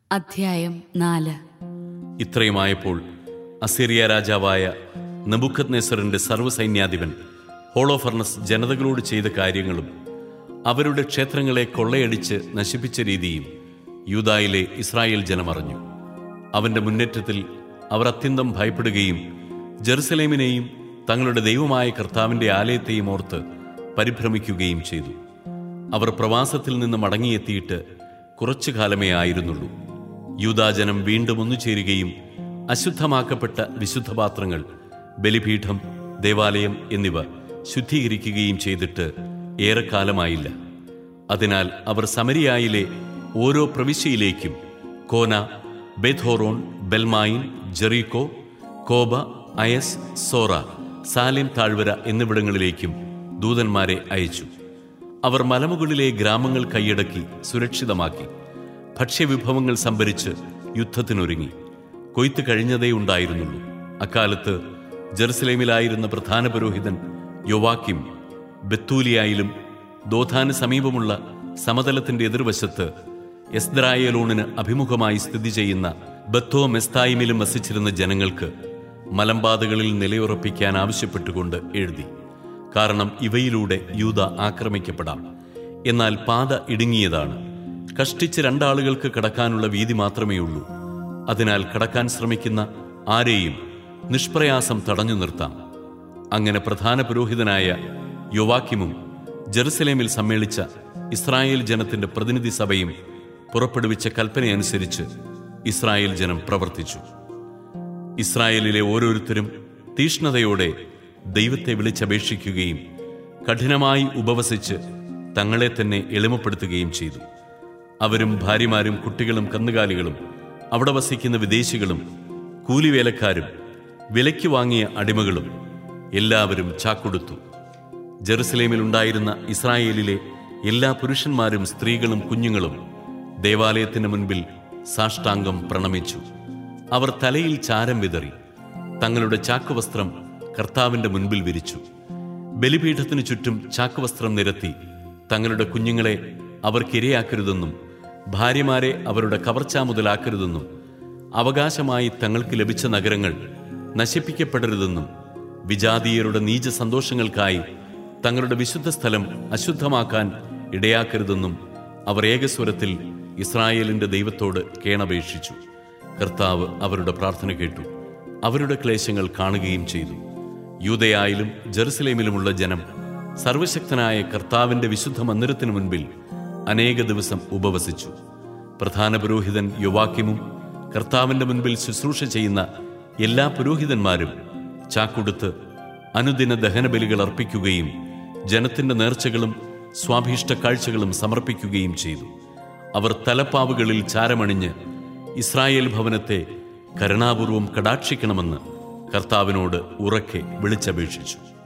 അധ്യായം നാല് ഇത്രയുമായപ്പോൾ അസീറിയ രാജാവായ നബുക്കത് നെസറിന്റെ സർവ്വസൈന്യാധിപൻ ഹോളോഫർണസ് ജനതകളോട് ചെയ്ത കാര്യങ്ങളും അവരുടെ ക്ഷേത്രങ്ങളെ കൊള്ളയടിച്ച് നശിപ്പിച്ച രീതിയും യൂദായിലെ ഇസ്രായേൽ ജനമറിഞ്ഞു അവന്റെ മുന്നേറ്റത്തിൽ അവർ അത്യന്തം ഭയപ്പെടുകയും ജെറുസലേമിനെയും തങ്ങളുടെ ദൈവമായ കർത്താവിന്റെ ആലയത്തെയും ഓർത്ത് പരിഭ്രമിക്കുകയും ചെയ്തു അവർ പ്രവാസത്തിൽ നിന്ന് മടങ്ങിയെത്തിയിട്ട് കുറച്ചു കാലമേ ആയിരുന്നുള്ളൂ യൂദാജനം വീണ്ടും ഒന്നുചേരുകയും അശുദ്ധമാക്കപ്പെട്ട വിശുദ്ധപാത്രങ്ങൾ ബലിപീഠം ദേവാലയം എന്നിവ ശുദ്ധീകരിക്കുകയും ചെയ്തിട്ട് ഏറെക്കാലമായില്ല അതിനാൽ അവർ സമരിയായിലെ ഓരോ പ്രവിശ്യയിലേക്കും കോന ബെഥോറോൺ ബെൽമായിൻ ജെറീക്കോ കോബ അയസ് സോറ സാലേം താഴ്വര എന്നിവിടങ്ങളിലേക്കും ദൂതന്മാരെ അയച്ചു അവർ മലമുകളിലെ ഗ്രാമങ്ങൾ കൈയടക്കി സുരക്ഷിതമാക്കി ഭക്ഷ്യവിഭവങ്ങൾ സംഭരിച്ച് യുദ്ധത്തിനൊരുങ്ങി കൊയ്ത്ത് കഴിഞ്ഞതേ ഉണ്ടായിരുന്നുള്ളൂ അക്കാലത്ത് ജെറുസലേമിലായിരുന്ന പ്രധാന പുരോഹിതൻ യൊവാക്കിം ബത്തൂലിയായിലും ദോധാന് സമീപമുള്ള സമതലത്തിന്റെ എതിർവശത്ത് എസ്ദ്രായലൂണിന് അഭിമുഖമായി സ്ഥിതി ചെയ്യുന്ന ബത്തോ മെസ്തായിമിലും വസിച്ചിരുന്ന ജനങ്ങൾക്ക് മലമ്പാതകളിൽ നിലയുറപ്പിക്കാൻ ആവശ്യപ്പെട്ടുകൊണ്ട് എഴുതി കാരണം ഇവയിലൂടെ യൂത ആക്രമിക്കപ്പെടാം എന്നാൽ പാത ഇടുങ്ങിയതാണ് കഷ്ടിച്ച് രണ്ടാളുകൾക്ക് കടക്കാനുള്ള വീതി മാത്രമേ ഉള്ളൂ അതിനാൽ കടക്കാൻ ശ്രമിക്കുന്ന ആരെയും നിഷ്പ്രയാസം തടഞ്ഞു നിർത്താം അങ്ങനെ പ്രധാന പുരോഹിതനായ യുവാക്കിമും ജെറുസലേമിൽ സമ്മേളിച്ച ഇസ്രായേൽ ജനത്തിന്റെ പ്രതിനിധി സഭയും പുറപ്പെടുവിച്ച കൽപ്പനയനുസരിച്ച് ഇസ്രായേൽ ജനം പ്രവർത്തിച്ചു ഇസ്രായേലിലെ ഓരോരുത്തരും തീഷ്ണതയോടെ ദൈവത്തെ വിളിച്ചപേക്ഷിക്കുകയും കഠിനമായി ഉപവസിച്ച് തങ്ങളെ തന്നെ എളിമപ്പെടുത്തുകയും ചെയ്തു അവരും ഭാര്യമാരും കുട്ടികളും കന്നുകാലികളും അവിടെ വസിക്കുന്ന വിദേശികളും കൂലിവേലക്കാരും വിലയ്ക്ക് വാങ്ങിയ അടിമകളും എല്ലാവരും ചാക്കൊടുത്തു ജെറുസലേമിൽ ഉണ്ടായിരുന്ന ഇസ്രായേലിലെ എല്ലാ പുരുഷന്മാരും സ്ത്രീകളും കുഞ്ഞുങ്ങളും ദേവാലയത്തിന് മുൻപിൽ സാഷ്ടാംഗം പ്രണമിച്ചു അവർ തലയിൽ ചാരം വിതറി തങ്ങളുടെ ചാക്കുവസ്ത്രം കർത്താവിന്റെ മുൻപിൽ വിരിച്ചു ബലിപീഠത്തിനു ചുറ്റും ചാക്കുവസ്ത്രം നിരത്തി തങ്ങളുടെ കുഞ്ഞുങ്ങളെ അവർക്കിരയാക്കരുതെന്നും ഭാര്യമാരെ അവരുടെ കവർച്ചാ മുതലാക്കരുതെന്നും അവകാശമായി തങ്ങൾക്ക് ലഭിച്ച നഗരങ്ങൾ നശിപ്പിക്കപ്പെടരുതെന്നും വിജാതീയരുടെ നീച സന്തോഷങ്ങൾക്കായി തങ്ങളുടെ വിശുദ്ധ സ്ഥലം അശുദ്ധമാക്കാൻ ഇടയാക്കരുതെന്നും അവർ ഏകസ്വരത്തിൽ ഇസ്രായേലിന്റെ ദൈവത്തോട് കേണപേക്ഷിച്ചു കർത്താവ് അവരുടെ പ്രാർത്ഥന കേട്ടു അവരുടെ ക്ലേശങ്ങൾ കാണുകയും ചെയ്തു യൂതയായാലും ജെറുസലേമിലുമുള്ള ജനം സർവശക്തനായ കർത്താവിന്റെ വിശുദ്ധ മന്ദിരത്തിനു മുൻപിൽ അനേക ദിവസം ഉപവസിച്ചു പ്രധാന പുരോഹിതൻ യുവാക്കിമും കർത്താവിന്റെ മുൻപിൽ ശുശ്രൂഷ ചെയ്യുന്ന എല്ലാ പുരോഹിതന്മാരും ചാക്കുടുത്ത് അനുദിന ദഹനബലികൾ അർപ്പിക്കുകയും ജനത്തിന്റെ നേർച്ചകളും സ്വാഭീഷ്ട കാഴ്ചകളും സമർപ്പിക്കുകയും ചെയ്തു അവർ തലപ്പാവുകളിൽ ചാരമണിഞ്ഞ് ഇസ്രായേൽ ഭവനത്തെ കരുണാപൂർവം കടാക്ഷിക്കണമെന്ന് കർത്താവിനോട് ഉറക്കെ വിളിച്ചപേക്ഷിച്ചു